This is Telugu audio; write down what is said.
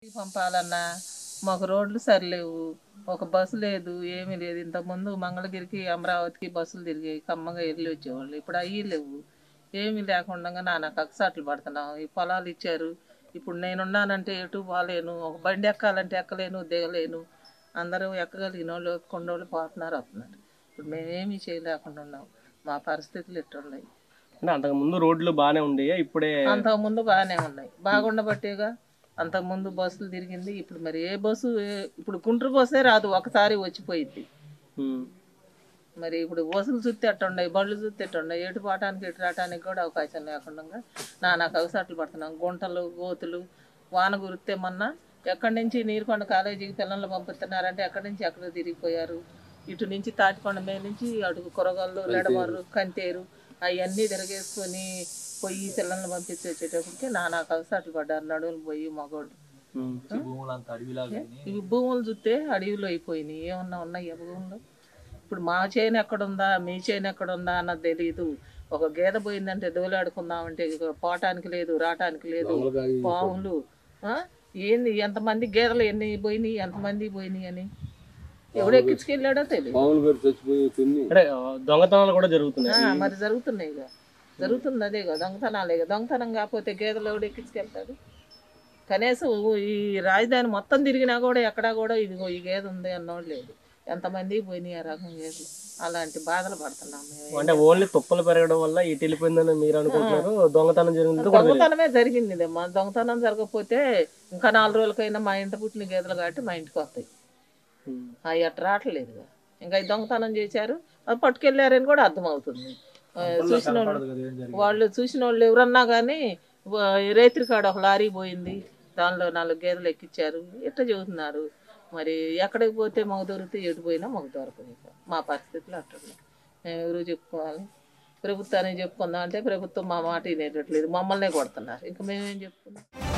పంపాలన్నా మాకు రోడ్లు సరిలేవు ఒక బస్సు లేదు ఏమీ లేదు ఇంతకుముందు మంగళగిరికి అమరావతికి బస్సులు తిరిగాయి కమ్మగా వెళ్ళి వచ్చేవాళ్ళు ఇప్పుడు అయ్యి లేవు ఏమీ లేకుండా నాన్న కక్సాట్లు పడుతున్నాం ఈ పొలాలు ఇచ్చారు ఇప్పుడు నేనున్నానంటే ఎటు పోలేను ఒక బండి ఎక్కాలంటే ఎక్కలేను దిగలేను అందరూ ఎక్కగలిగిన వాళ్ళు కొండోళ్ళు పోతున్నారు వస్తున్నారు ఇప్పుడు మేమేమీ చేయలేకుండా ఉన్నాం మా పరిస్థితులు ఎట్టున్నాయి అంటే అంతకు ముందు రోడ్లు బాగానే ఉండేవి ఇప్పుడే అంతకుముందు బాగానే ఉన్నాయి బాగుండబట్టేగా అంతకుముందు బస్సులు తిరిగింది ఇప్పుడు మరి ఏ బస్సు ఏ- ఇప్పుడు గుంటూరు బస్సే రాదు ఒకసారి వచ్చిపోయింది ఉమ్. మరి ఇప్పుడు బస్సులు చూస్తే ఎట్టుండయి బళ్ళు చూస్తే ఎట్టుండయి ఎటు పోవటానికి ఎటు రావటానికి కూడా అవకాశం లేకుండా నానా కవిసాట్లు పడుతున్నాం గుంటలు గోతులు వాన కురిస్తే మొన్న ఎక్కడి నుంచి నీరుకొండ కాలేజీకి పిల్లలు పంపిస్తున్నారంటే ఎక్కడి నుంచి ఎక్కడ తిరిగిపోయారు ఇటు నుంచి తాటికొండ మీద నుంచి అటు కొరగాళ్ళు లెడమర్రు కంతేరు అవన్నీ తిరగేసుకొని పొయ్యి పిల్లల్ని పంపించి వచ్చేటప్పటికి నానా కవిసాట్లు పడ్డారు నడువులు పోయి మగోళ్ళు ఉమ్. ఇవి భూములు చూస్తే అడవిలో అయిపోయినాయి ఏమన్నా ఉన్నాయి ఆ భూములు ఇప్పుడు మా చేను ఎక్కడుందా మీ చేను ఎక్కడుందా అన్నది తెలియదు ఒక గేదె పోయిందంటే దోలాడుకుందామంటే ఇక పోవటానికి లేదు రావటానికి లేదు పాములు ఆ? ఏంది ఎంతమంది గేదెలు ఎన్ని పోయినాయి ఎంతమంది పోయినాయి అని ఎవడు ఎక్కించుకెళ్ళాడో తెలియదు పాములు గారు చచ్చిపోయి తిని అంటే ఆ, దొంగతనాలు కూడా జరుగుతున్నాయి ఆ, మరి జరుగుతున్నాయి ఇక జరుగుతుంది అదే కదా దొంగతనాలే కదా దొంగతనం కాకపోతే గేదెలు ఎవడు ఎక్కించుకెళ్తాడు కనీసం ఈ రాజధాని మొత్తం తిరిగినా కూడా ఎక్కడా కూడా ఇదిగో ఈ గేదె ఉంది అన్నోడు లేదు ఎంతమంది పోయినాయి ఆ రకం గేదెలు అలాంటి బాధలు పడుతున్నాం మేము అంటే ఓన్లీ తుప్పలు పెరగడం వల్ల ఇటు వెళ్ళిపోయిందని మీరు అనుకుంటున్నారు దొంగతనం జరిగింది కూడా తెలియదు. దొంగతనమే జరిగింది ఇది. మా దొంగతనం జరగకపోతే ఇంకా నాలుగు రోజులకైనా మా ఇంటి పుట్టిన గేదెలు కాబట్టి మా ఇంటికి వస్తాయి ఉమ్. అవి అట్ట రావట్లేదు ఇంకా ఈ దొంగతనం చేశారు అది పట్టుకెళ్ళారని కూడా అర్థమవుతుంది ఆ, చూసిన వాళ్ళు వాళ్ళు చూసిన వాళ్ళు ఎవరన్నా కానీ రేత్రి కాడ ఒక లారీ పోయింది దానిలో నాలుగు గేదెలు ఎక్కిచ్చారు ఇట్లా చెబుతున్నారు మరి ఎక్కడికి పోతే మాకు దొరికితే ఎటు పోయినా మాకు దొరకదు ఇక. మా పరిస్థితులు అట్లా మేము ఎవరు చెప్పుకోవాలి ప్రభుత్వానికి చెప్పుకుందాం అంటే ప్రభుత్వం మా మాట వినేటట్లేదు మమ్మల్నే కొడుతున్నారు ఇంకా మేమేం చెప్పుకుందాం